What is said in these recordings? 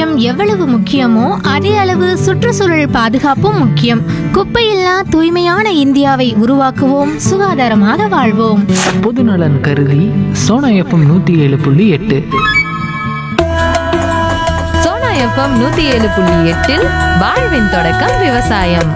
சுகாதாரம் எவ்வளவு முக்கியமோ அதே அளவு சுற்றுச்சூழல் பாதுகாப்பும் முக்கியம் குப்பையில்லா தூய்மையான இந்தியாவை உருவாக்குவோம் சுகாதாரமாக வாழ்வோம் பொதுநலன் கருதி சோனா எஃப்எம் நூற்றி ஏழு புள்ளி எட்டு சோனா எஃப்எம் நூத்தி ஏழு புள்ளி எட்டில் வாழ்வின் தொடக்கம் விவசாயம்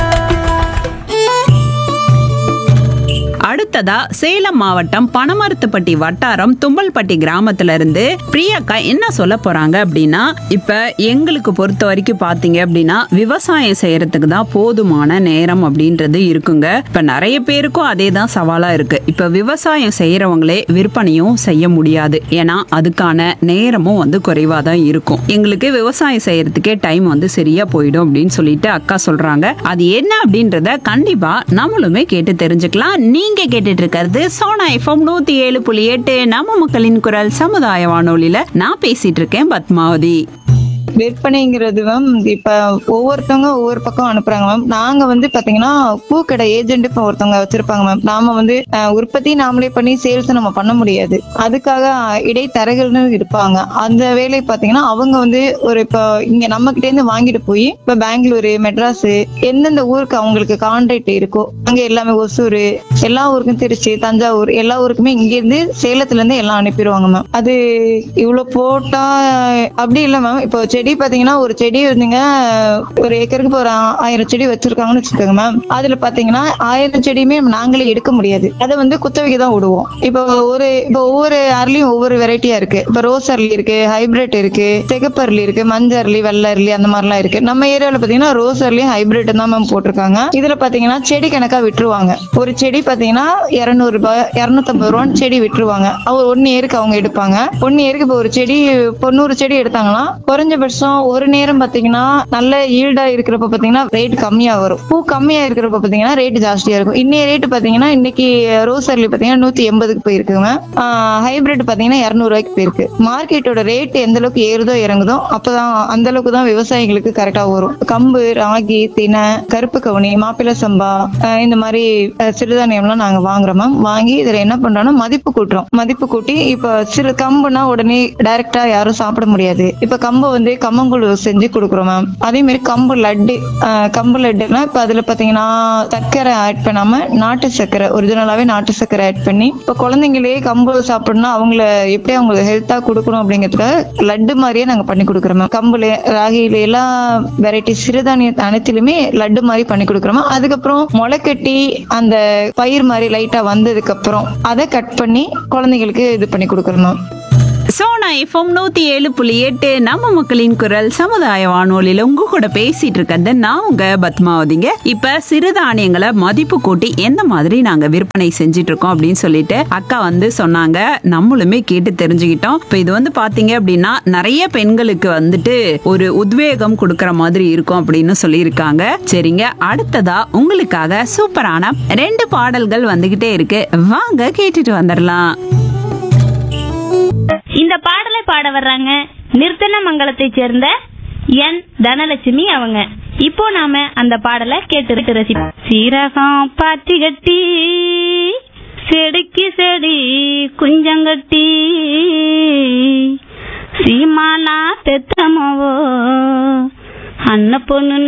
அடுத்ததா சேலம் மாவட்டம் பனமரத்துப்பட்டி வட்டாரம் தும்பல்பட்டி கிராமத்துல இருந்து பிரியாக்கா என்ன சொல்ல போறாங்க அப்படின்னா இப்ப எங்களுக்கு பொறுத்த வரைக்கும் பாத்தீங்க அப்படின்னா விவசாயம் செய்யறதுக்கு தான் போதுமான நேரம் அப்படின்றது இருக்குங்க இப்ப நிறைய பேருக்கும் அதே தான் சவாலா இருக்கு இப்ப விவசாயம் செய்யறவங்களே விற்பனையும் செய்ய முடியாது ஏன்னா அதுக்கான நேரமும் வந்து குறைவா தான் இருக்கும் எங்களுக்கு விவசாயம் செய்யறதுக்கே டைம் வந்து சரியா போயிடும் அப்படின்னு சொல்லிட்டு அக்கா சொல்றாங்க அது என்ன அப்படின்றத கண்டிப்பா நம்மளுமே கேட்டு தெரிஞ்சுக்கலாம் நீங்க கேட்டுட்டு இருக்கிறது சோனா எஃப்எம் நூத்தி ஏழு புள்ளி எட்டு நம்ம மக்களின் குரல் சமுதாய வானொலியில நான் பேசிட்டு இருக்கேன் பத்மாவதி விற்பனைங்கிறது மேம் இப்ப ஒவ்வொருத்தவங்க ஒவ்வொரு பக்கம் அனுப்புறாங்க மேம் நாங்க வந்து பாத்தீங்கன்னா பூக்கடை ஏஜென்ட் இப்ப ஒருத்தவங்க வச்சிருப்பாங்க மேம் நாம வந்து அஹ், உற்பத்தி நாமளே பண்ணி சேல்ஸ் நம்ம பண்ண முடியாது அதுக்காக அஹ், இடைத்தரகர்னு இருப்பாங்க அந்த வேலை பாத்தீங்கன்னா அவங்க வந்து ஒரு இப்போ இங்க நம்ம கிட்ட இருந்து வாங்கிட்டு போய் இப்ப பெங்களூரு மெட்ராஸ் எந்தெந்த ஊருக்கு அவங்களுக்கு கான்ட்ராக்ட் இருக்கோ அங்க எல்லாமே ஒசூர் எல்லா ஊருக்கும் திருச்சி தஞ்சாவூர் எல்லா ஊருக்குமே இங்க இருந்து சேலத்துல இருந்து எல்லாம் அனுப்பிடுவாங்க மேம் அது இவ்வளவு போட்டா அப்படி இல்ல மேம் இப்போ செடி பாத்தீங்கன்னா ஒரு செடி வந்துங்க ஒரு ஏக்கருக்கு இப்போ ஒரு ஆ- ஆயிரம் செடி வச்சிருக்காங்கன்னு வச்சுக்கோங்க மேம் அதுல பாத்தீங்கன்னா ஆயிரம் செடியுமே நாங்களே எடுக்க முடியாது அதை வந்து குத்தவைக்கு தான் விடுவோம் இப்போ ஒரு இப்போ ஒவ்வொரு அரளியும் ஒவ்வொரு வெரைட்டியா இருக்கு இப்போ ரோஸ் அரளி இருக்கு ஹைபிரிட் இருக்கு சிகப்பு அரளி இருக்கு மஞ்சள் அரளி வெள்ளை அரளி அந்த மாதிரிலாம் இருக்கு நம்ம ஏரியாவில் பாத்தீங்கன்னா ரோஸ் அரளியும் ஹைபிரிட் தான் மேம் போட்டிருக்காங்க இதுல பாத்தீங்கன்னா செடி கணக்கா விட்டுருவாங்க ஒரு செடி பாத்தீங்கன்னா இருநூறு ரூபாய் இருநூத்தம்பது ரூபான்னு செடி விட்டுருவாங்க அவர் ஒன் இயருக்கு அவங்க எடுப்பாங்க ஒன் இயருக்கு இப்போ ஒரு செடி தொண்ணூறு செடி எடுத்தாங்கன்னா குறைஞ்சபட்சம் ஒரு நேரம் பாத்தீங்கன்னா நல்ல ஈல்டா இருக்கிறப்ப பாத்தீங்கன்னா ரேட் கம்மியா வரும் பூ கம்மியா இருக்கிறப்ப பாத்தீங்கன்னா ரேட் ஜாஸ்தியா இருக்கும் இன்னைய ரேட் பாத்தீங்கன்னா இன்னைக்கு ரோஸ் அரளி பாத்தீங்கன்னா நூத்தி எண்பதுக்கு போயிருக்குங்க ஹைபிரிட் பாத்தீங்கன்னா இருநூறு ரூபாய்க்கு போயிருக்கு மார்க்கெட்டோட ரேட் எந்த அளவுக்கு ஏறுதோ இறங்குதோ அப்பதான் அந்த அளவுக்கு தான் விவசாயிகளுக்கு கரெக்டா வரும் கம்பு ராகி தினை கருப்பு கவுனி மாப்பிள்ளை சம்பா ஆஹ் இந்த மாதிரி ஆஹ் சிறுதானியம்லாம் நாங்க வாங்குறோம் மேம் வாங்கி இதுல என்ன பண்றோம்னா மதிப்பு கூட்டுறோம் மதிப்பு கூட்டி இப்ப சிறு கம்புனா உடனே டைரக்டா யாரும் சாப்பிட முடியாது இப்ப கம்பு வந்து கம்மங்கூழ் செஞ்சு கொடுக்குறோம் மேம் அதே மாதிரி கம்பு லட்டு ஆஹ் கம்பு லட்டுனா இப்ப அதுல பாத்தீங்கன்னா சர்க்கரை ஆட் பண்ணாம நாட்டு சர்க்கரை ஒரிஜினலாவே நாட்டு சர்க்கரை ஆட் பண்ணி இப்ப குழந்தைங்களே கம்பு சாப்பிடணும்னா அவங்கள எப்படி அவங்களுக்கு ஹெல்த்தா கொடுக்கணும் அப்படிங்கிறதுக்காக லட்டு மாதிரியே நாங்க பண்ணி கொடுக்குறோம் மேம் கம்புல ராகில எல்லா வெரைட்டி சிறுதானிய அனைத்திலுமே லட்டு மாதிரி பண்ணி கொடுக்குறோம் அதுக்கப்புறம் முளைக்கட்டி அந்த பயிர் மாதிரி லைட்டா வந்ததுக்கு அப்புறம் அதை கட் பண்ணி குழந்தைங்களுக்கு இது பண்ணி கொடுக்குறோம் மேம் சோனா எஃப்எம் நூத்தி ஏழு புள்ளி எட்டு நம்ம மக்களின் குரல் சமுதாய வானொலியில உங்க கூட பேசிட்டு இருக்கிறது நான் உங்க பத்மாவதிங்க இப்ப சிறுதானியங்களை மதிப்பு கூட்டி எந்த மாதிரி நாங்க விற்பனை செஞ்சிட்டு இருக்கோம் அப்படின்னு சொல்லிட்டு அக்கா வந்து சொன்னாங்க நம்மளுமே கேட்டு தெரிஞ்சுக்கிட்டோம் இப்ப இது வந்து பாத்தீங்க அப்படின்னா நிறைய பெண்களுக்கு வந்துட்டு ஒரு உத்வேகம் கொடுக்கற மாதிரி இருக்கும் அப்படின்னு சொல்லியிருக்காங்க சரிங்க அடுத்ததா உங்களுக்காக சூப்பரான ரெண்டு பாடல்கள் வந்துகிட்டே இருக்கு வாங்க கேட்டுட்டு வந்துடலாம் இந்த பாடலை பாட வர்றாங்க நிர்த்தனமங்கலத்தைச் சேர்ந்த என் தனலட்சுமி அவங்க இப்போ நாம அந்த பாடலை கேட்டு ரசிப்போம் சீரகம் பாத்தி கட்டி செடிக்கு செடி குஞ்சங்கட்டி சீமானா பெத்தமவோ அன்ன பொண்ணு